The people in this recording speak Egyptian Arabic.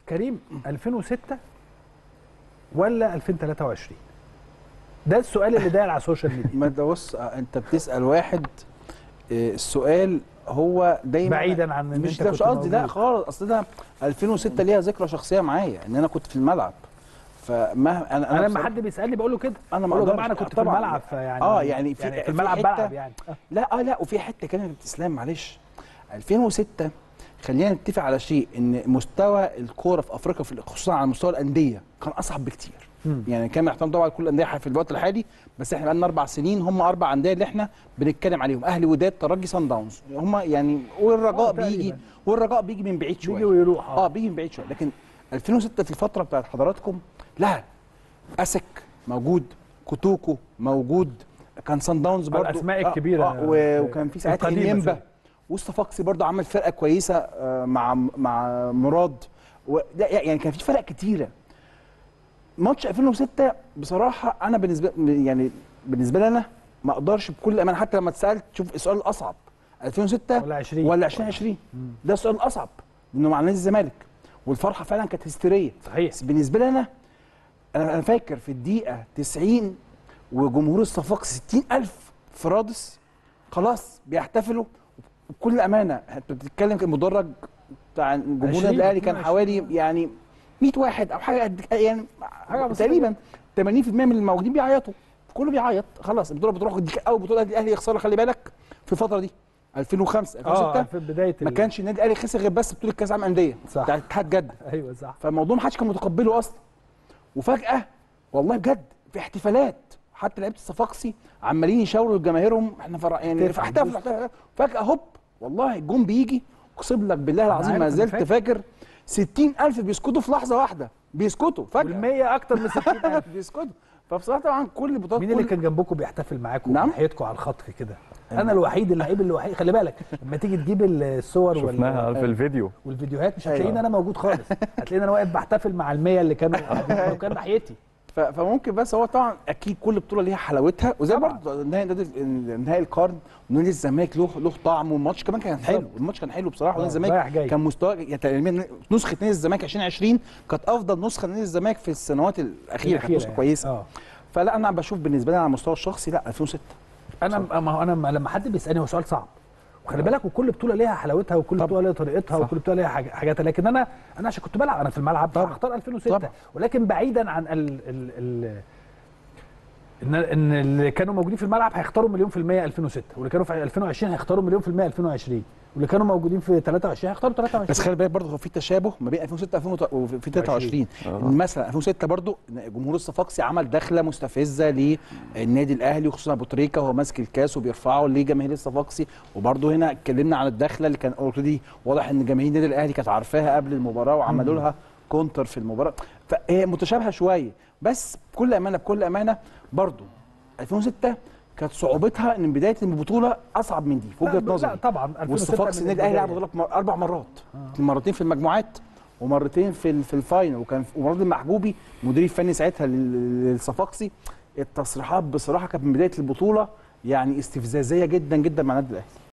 كريم 2006 ولا 2023 ده السؤال اللي داير على السوشيال ميديا ما ده بص آه، انت بتسال واحد آه، السؤال هو دايما بعيدا عن ان مش انت ده مش كنت قصدي لا موجود. خالص اصل ده 2006 ليها ذكرى شخصيه معايا ان انا كنت في الملعب فما انا انا لما بصراحة- حد بيسالني بقول له كده انا ما بقول له يا أقدرش. جماعه انا كنت في طبعاً. الملعب فيعني اه يعني في يعني في في الملعب حتة- بلعب يعني آه. لا اه لا وفي حته كانت اسلام معلش 2006 خلينا نتفق على شيء ان مستوى الكوره في افريقيا في خصوصا على مستوى الانديه كان اصعب بكتير مم. يعني كان احترام طبعا لكل الانديه في الوقت الحالي بس احنا بقالنا اربع سنين هم اربع انديه اللي احنا بنتكلم عليهم اهلي وداد ترجي سان داونز هم يعني والرجاء آه، بيجي تقريباً. والرجاء بيجي من بعيد شويه بيجي ويروح اه بيجي من بعيد شويه لكن 2006 في الفتره بتاعت حضراتكم لا اسك موجود كوتوكو موجود كان سان داونز برضو الأسماء الكبيرة. آه و- وكان في ساعتها القديمة انيمبا زي. والصفاقسي برضو عمل فرقه كويسه آه، مع مع مراد و... لا يعني كان في فرق كتيره ماتش 2006 بصراحه انا بالنسبه يعني بالنسبه لي انا ما اقدرش بكل امانه حتى لما اتسالت شوف السؤال الاصعب 2006 ولا 20 ولا 2020 ده السؤال الاصعب لانه مع نادي الزمالك والفرحه فعلا كانت هستيريه صحيح بس بالنسبه لي انا انا انا فاكر في الدقيقه 90 وجمهور الصفاق 60000 في رادس خلاص بيحتفلوا بكل امانه انت بتتكلم كان المدرج بتاع جمهور 20 النادي الاهلي كان 22. حوالي يعني 100 واحد او حاجه قد يعني حاجة بسيطة تقريبا 80% من الموجودين بيعيطوا كله بيعيط خلاص البطوله بتروح دي اول بطوله النادي الاهلي يخسرها خلي بالك في الفتره دي 2005 اه 2006 في بدايه ما ال- كانش النادي الاهلي خسر غير بس بطوله كاس العالم انديه صح. بتاع اتحاد جده ايوه صح فالموضوع ما حدش كان متقبله اصلا وفجاه والله بجد في احتفالات حتى لعيبه الصفاقسي عمالين يشاوروا لجماهيرهم احنا فرع يعني تفهم. احتفلوا احتفلوا. فجاه هوب والله الجون بيجي اقسم لك بالله العظيم عارف، ما أنا زلت فاكر. فاكر 60000 بيسكتوا في لحظه واحده بيسكتوا فجاه والمية اكتر من 60000 بيسكتوا فبصراحه طبعا كل البطولات مين اللي كل- كان جنبكم بيحتفل معاكم نعم. ناحيتكم على الخط كده انا الوحيد اللعيب الوحيد خلي بالك لما تيجي تجيب الصور شفناها وال... في الفيديو والفيديوهات مش أيوة. هتلاقيني انا موجود خالص هتلاقيني انا واقف بحتفل مع المية اللي كانوا قاعدين لو كان ناحيتي ف- فممكن بس هو طبعا اكيد كل بطوله ليها حلاوتها وزي طبعاً. برضه نهائي نادي نهائي القرن ونادي الزمالك له له طعم والماتش كمان كان حلو بالظبط. الماتش كان حلو بصراحه آه، ونادي رايح الزمالك جاي. كان مستوى يعني تقريبا نسخه نادي الزمالك 2020 كانت افضل نسخه لنادي الزمالك في السنوات الاخيره كانت نسخه يعني. كويسه اه فلا انا بشوف بالنسبه لي على المستوى الشخصي لا 2006 انا ما هو انا لما حد بيسالني هو سؤال صعب وخلي بالك وكل بطوله ليها حلاوتها وكل طبعا. بطوله ليها طريقتها صح. وكل بطوله ليها حاج- حاجاتها لكن انا انا عشان كنت بلعب انا في الملعب طبعا. هختار 2006 طبعا. ولكن بعيدا عن ال ال ال ان ان اللي كانوا موجودين في الملعب هيختاروا مليون في المية 2006 واللي كانوا في 2020 هيختاروا مليون في المية 2020 واللي كانوا موجودين في 23 هيختاروا 23 بس خلي بالك برضه هو في تشابه ما بين 2006 2000 وفي 23 إن مثلا 2006 برضه جمهور الصفاقسي عمل دخله مستفزه للنادي الاهلي وخصوصا ابو تريكه وهو ماسك الكاس وبيرفعه لجماهير الصفاقسي وبرضه هنا اتكلمنا عن الدخله اللي كان اوريدي واضح ان جماهير النادي الاهلي كانت عارفاها قبل المباراه وعملوا لها كونتر في المباراه فهي متشابهه شويه بس بكل امانه بكل امانه برضه 2006 كانت صعوبتها ان بدايه البطوله اصعب من دي في وجهه لا نظري طبعا 2006 والصفاقسي من النادي الاهلي لعب البداية. غلط مر- اربع مرات مرتين في المجموعات ومرتين في ال- في الفاينل وكان ومراد المحجوبي مدير الفني ساعتها لل- للصفاقسي التصريحات بصراحه كانت من بدايه البطوله يعني استفزازيه جدا جدا مع النادي الاهلي